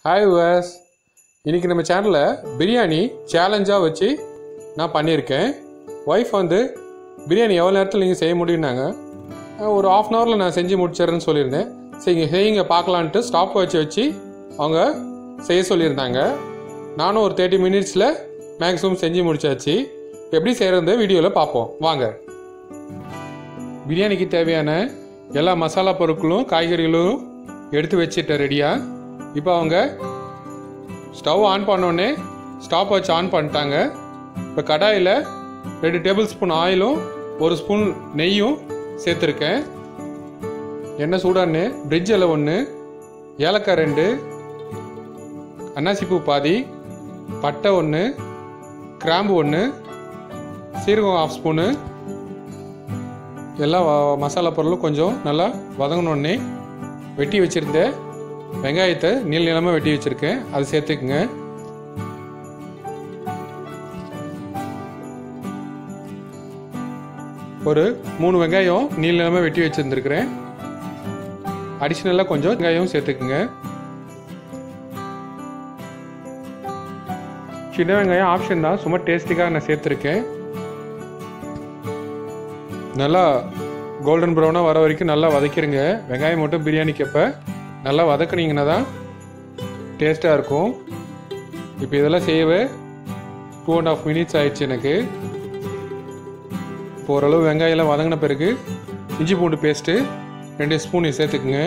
hi was இன்னைக்கு நம்ம சேனலில் பிரியாணி சேலஞ்சாக வச்சு நான் பண்ணியிருக்கேன் ஒய்ஃப் வந்து பிரியாணி எவ்வளோ நேரத்தில் நீங்கள் செய்ய முடியும்னாங்க அஹ் ஒரு ஆஃப் அன் ஹவரில் நான் செஞ்சு முடிச்சிடுறேன்னு சொல்லியிருந்தேன் சரிங்க செய்யுங்க பார்க்கலான்ட்டு ஸ்டாப் வச்சு வச்சு அவங்க செய்ய சொல்லியிருந்தாங்க நானும் ஒரு தேர்ட்டி மினிட்ஸில் மேக்ஸிமம் செஞ்சு முடிச்சாச்சு எப்படி செய்கிறது வீடியோவில் பார்ப்போம் வாங்க பிரியாணிக்கு தேவையான எல்லா மசாலா பொருட்களும் காய்கறிகளும் எடுத்து வச்சுட்டேன் ரெடியாக இப்போ அவங்க ஸ்டவ் ஆன் பண்ணோடனே ஸ்டாப் வச்சு ஆன் பண்ணிட்டாங்க இப்போ கடாயில் ரெண்டு டேபிள் ஸ்பூன் ஆயிலும் ஒரு ஸ்பூன் நெய்யும் சேர்த்துருக்கேன் எண்ணெய் சூடான்னு பிரிட்ஜ் இலை ஒன்று ஏலக்காய் ரெண்டு அன்னாசிப்பூ பாதி பட்டை ஒன்று கிராம்பு ஒன்று சீரகம் ஆஃப் ஸ்பூனு எல்லா வ- மசாலா பொருளும் கொஞ்சம் நல்லா வதங்கினோடனே வெட்டி வச்சுருந்த வெங்காயத்தை நீள நீளமாக வெட்டி வச்சுருக்கேன் அதை சேர்த்துக்குங்க ஒரு மூணு வெங்காயம் நீள நீளமாக வெட்டி வச்சுருந்துருக்கிறேன் அடிஷ்னலாக கொஞ்சம் வெங்காயம் சேர்த்துக்குங்க சின்ன வெங்காயம் ஆப்ஷன் தான் சும்மா டேஸ்டிக்காக நான் சேர்த்துருக்கேன் நல்லா கோல்டன் ப்ரௌனாக வர வரைக்கும் நல்லா வதக்கிடுங்க வெங்காயம் மட்டும் பிரியாணிக்கு அப்போ நல்லா வதக்குனீங்கன்னா தான் டேஸ்ட்டாக இருக்கும் இப்போ இதெல்லாம் செய்யவே டூ அண்ட் ஆஃப் மினிட்ஸ் ஆயிடுச்சு எனக்கு இப்போ ஓரளவு வெங்காயம்லாம் வதங்கின பிறகு இஞ்சி பூண்டு பேஸ்ட்டு ரெண்டு ஸ்பூன் சேர்த்துக்குங்க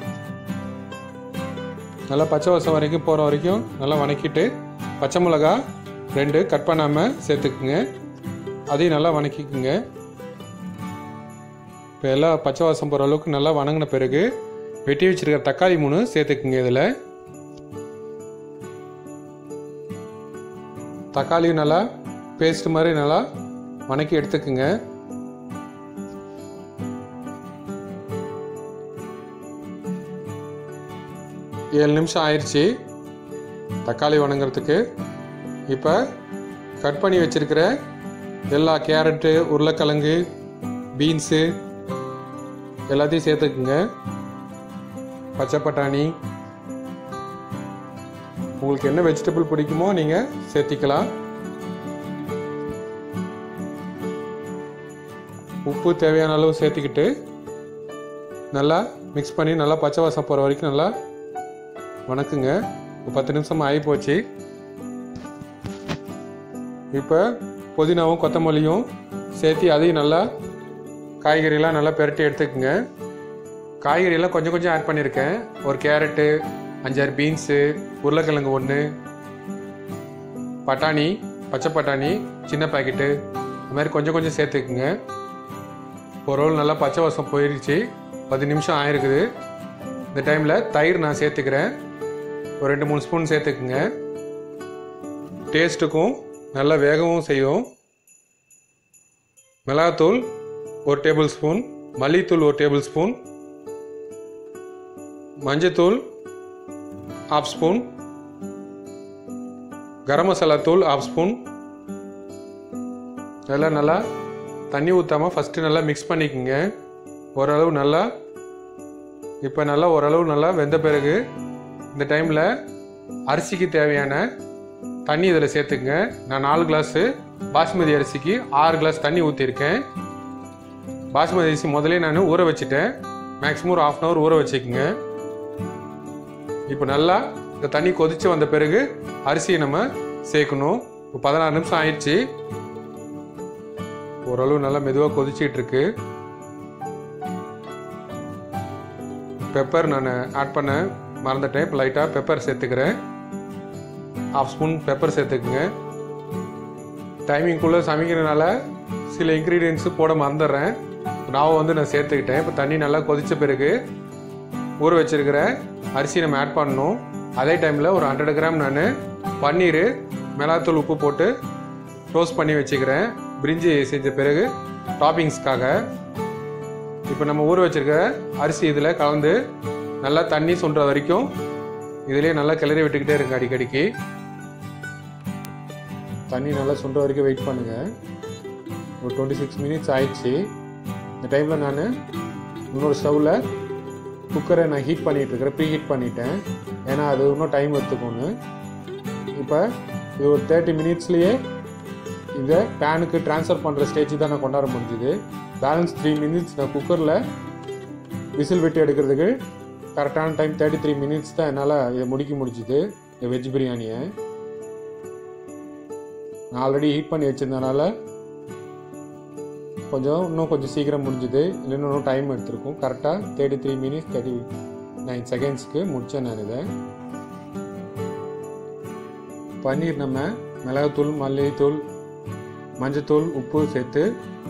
நல்லா பச்சை வாசம் வரைக்கும் போகிற வரைக்கும் நல்லா வதக்கிட்டு பச்சை மிளகா ரெண்டு கட் பண்ணாமல் சேர்த்துக்குங்க அதையும் நல்லா வதக்கிக்குங்க இப்போ எல்லாம் பச்சை வாசம் போகிற அளவுக்கு நல்லா வணங்கின பிறகு வெட்டி வச்சிருக்கிற தக்காளி மூணு சேர்த்துக்குங்க இதில் தக்காளியும் நல்லா பேஸ்ட் மாதிரி நல்லா வணக்கி எடுத்துக்குங்க ஏழு நிமிஷம் ஆயிடுச்சு தக்காளி வணங்குறதுக்கு இப்போ கட் பண்ணி வச்சிருக்கிற எல்லா கேரட்டு உருளைக்கிழங்கு பீன்ஸு எல்லாத்தையும் சேர்த்துக்குங்க பச்சை பட்டாணி உங்களுக்கு என்ன வெஜிடபிள் பிடிக்குமோ நீங்கள் சேர்த்திக்கலாம் உப்பு தேவையான அளவு சேர்த்துக்கிட்டு நல்லா மிக்ஸ் பண்ணி நல்லா பச்சை வாசம் போகிற வரைக்கும் நல்லா வணக்குங்க ஒரு பத்து நிமிஷம் ஆகி போச்சு இப்போ புதினாவும் கொத்தமல்லியும் சேர்த்து அதையும் நல்லா காய்கறிலாம் நல்லா பெரட்டி எடுத்துக்கோங்க காய்கறியெல்லாம் கொஞ்சம் கொஞ்சம் ஆட் பண்ணியிருக்கேன் ஒரு கேரட்டு அஞ்சாறு பீன்ஸு உருளைக்கிழங்கு ஒன்று பட்டாணி பச்சை பட்டாணி சின்ன பாக்கெட்டு இந்த மாதிரி கொஞ்சம் கொஞ்சம் சேர்த்துக்குங்க ஒரு ரோல் நல்லா பச்சை வாசம் போயிடுச்சு பத்து நிமிஷம் ஆயிருக்குது இந்த டைமில் தயிர் நான் சேர்த்துக்கிறேன் ஒரு ரெண்டு மூணு ஸ்பூன் சேர்த்துக்குங்க டேஸ்ட்டுக்கும் நல்லா வேகவும் செய்யும் மிளகாத்தூள் ஒரு டேபிள் ஸ்பூன் மல்லித்தூள் ஒரு டேபிள் ஸ்பூன் மஞ்சத்தூள் ஆஃப் ஸ்பூன் கரம் மசாலா தூள் ஆஃப் ஸ்பூன் இதெல்லாம் நல்லா தண்ணி ஊற்றாமல் ஃபஸ்ட்டு நல்லா மிக்ஸ் பண்ணிக்கோங்க ஓரளவு நல்லா இப்போ நல்லா ஓரளவு நல்லா வெந்த பிறகு இந்த டைமில் அரிசிக்கு தேவையான தண்ணி இதில் சேர்த்துக்குங்க நான் நாலு கிளாஸு பாஸ்மதி அரிசிக்கு ஆறு கிளாஸ் தண்ணி ஊற்றிருக்கேன் பாஸ்மதி அரிசி முதலே நான் ஊற வச்சுட்டேன் மேக்ஸிமம் ஒரு ஆஃப் அன் ஹவர் ஊற வச்சுக்கோங்க இப்போ நல்லா இந்த தண்ணி கொதிச்சு வந்த பிறகு அரிசியை நம்ம சேர்க்கணும் இப்போ பதினாறு நிமிஷம் ஆயிடுச்சு ஓரளவு நல்லா மெதுவாக கொதிச்சிட்டு இருக்கு பெப்பர் நான் ஆட் பண்ண மறந்துட்டேன் இப்போ லைட்டாக பெப்பர் சேர்த்துக்கிறேன் ஹாஃப் ஸ்பூன் பெப்பர் சேர்த்துக்குங்க டைமிங்குள்ளே சமைக்கிறதுனால சில இன்க்ரீடியன்ஸு போட மறந்துடுறேன் நான் வந்து நான் சேர்த்துக்கிட்டேன் இப்போ தண்ணி நல்லா கொதிச்ச பிறகு ஊற வச்சிருக்கிற அரிசி நம்ம ஆட் பண்ணணும் அதே டைமில் ஒரு ஹண்ட்ரட் கிராம் நான் பன்னீர் மிளகாத்தூள் உப்பு போட்டு டோஸ்ட் பண்ணி வச்சுக்கிறேன் பிரிஞ்சி செஞ்ச பிறகு டாப்பிங்ஸ்க்காக இப்போ நம்ம ஊற வச்சிருக்க அரிசி இதில் கலந்து நல்லா தண்ணி சுண்டுற வரைக்கும் இதிலே நல்லா கிளறி விட்டுக்கிட்டே இருங்க அடிக்கடிக்கு தண்ணி நல்லா சுண்டுற வரைக்கும் வெயிட் பண்ணுங்க ஒரு டுவெண்ட்டி சிக்ஸ் மினிட்ஸ் ஆயிடுச்சு இந்த டைமில் நான் இன்னொரு ஸ்டவ்வில் குக்கரை நான் ஹீட் பண்ணிட்டு இருக்கிறேன் ப்ரீ ஹீட் பண்ணிட்டேன் ஏன்னா அது இன்னும் டைம் எடுத்துக்கும்னு இப்போ இது ஒரு தேர்ட்டி மினிட்ஸ்லேயே இதை பேனுக்கு ட்ரான்ஸ்ஃபர் பண்ணுற ஸ்டேஜ் தான் நான் கொண்டாட முடிஞ்சுது பேலன்ஸ் த்ரீ மினிட்ஸ் நான் குக்கரில் விசில் விட்டு எடுக்கிறதுக்கு கரெக்டான டைம் தேர்ட்டி த்ரீ மினிட்ஸ் தான் என்னால் இதை முடிக்க முடிஞ்சுது இந்த வெஜ் பிரியாணியை நான் ஆல்ரெடி ஹீட் பண்ணி வச்சிருந்தனால கொஞ்சம் இன்னும் கொஞ்சம் சீக்கிரம் முடிஞ்சுது இல்லைன்னா இன்னும் டைம் எடுத்திருக்கும் கரெக்டாக thirty three minutes thirty nine செகண்ட்ஸ்க்கு முடித்தேன் நான் இதை பன்னீர் நம்ம மிளகுத்தூள் மல்லித்தூள் மஞ்சத்தூள் உப்பு சேர்த்து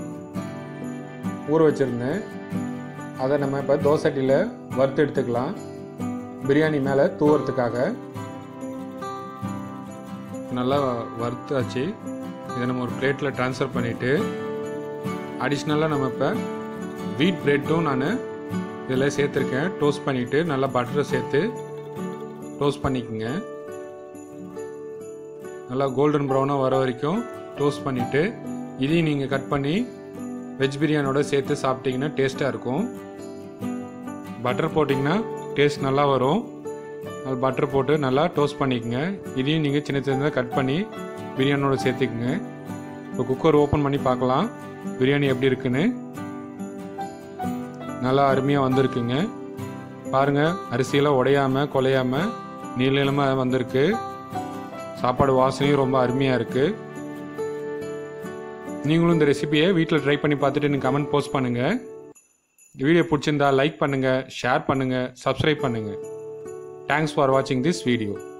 ஊற வச்சுருந்தேன் அதை நம்ம இப்போ தோசைட்டியில் வறுத்து எடுத்துக்கலாம் பிரியாணி மேலே தூவுறதுக்காக நல்லா வறுத்தாச்சு இதை நம்ம ஒரு பிளேட்டில் ட்ரான்ஸ்ஃபர் பண்ணிவிட்டு அடிஷ்னலாக நம்ம இப்போ வீட் பிரெட்டும் நான் இதில் சேர்த்துருக்கேன் டோஸ்ட் பண்ணிவிட்டு நல்லா பட்டரை சேர்த்து டோஸ்ட் பண்ணிக்கோங்க நல்லா கோல்டன் ப்ரௌனாக வர வரைக்கும் டோஸ்ட் பண்ணிவிட்டு இதையும் நீங்கள் கட் பண்ணி வெஜ் பிரியாணியோட சேர்த்து சாப்பிட்டீங்கன்னா டேஸ்ட்டாக இருக்கும் பட்டர் போட்டிங்கன்னா டேஸ்ட் நல்லா வரும் அது பட்டர் போட்டு நல்லா டோஸ்ட் பண்ணிக்கோங்க இதையும் நீங்கள் சின்ன சின்னதாக கட் பண்ணி பிரியாணியோட சேர்த்துக்குங்க இப்போ குக்கர் ஓப்பன் பண்ணி பார்க்கலாம் பிரியாணி எப்படி இருக்குன்னு நல்லா அருமையாக வந்திருக்குங்க பாருங்க அரிசியெல்லாம் உடையாம குலையாம நீளமாக வந்திருக்கு சாப்பாடு வாசனையும் ரொம்ப அருமையாக இருக்குது நீங்களும் இந்த ரெசிபியை வீட்டில் ட்ரை பண்ணி பார்த்துட்டு எனக்கு கமெண்ட் போஸ்ட் பண்ணுங்கள் வீடியோ பிடிச்சிருந்தா லைக் பண்ணுங்கள் ஷேர் பண்ணுங்கள் சப்ஸ்கிரைப் பண்ணுங்கள் தேங்க்ஸ் ஃபார் வாட்சிங் திஸ் வீடியோ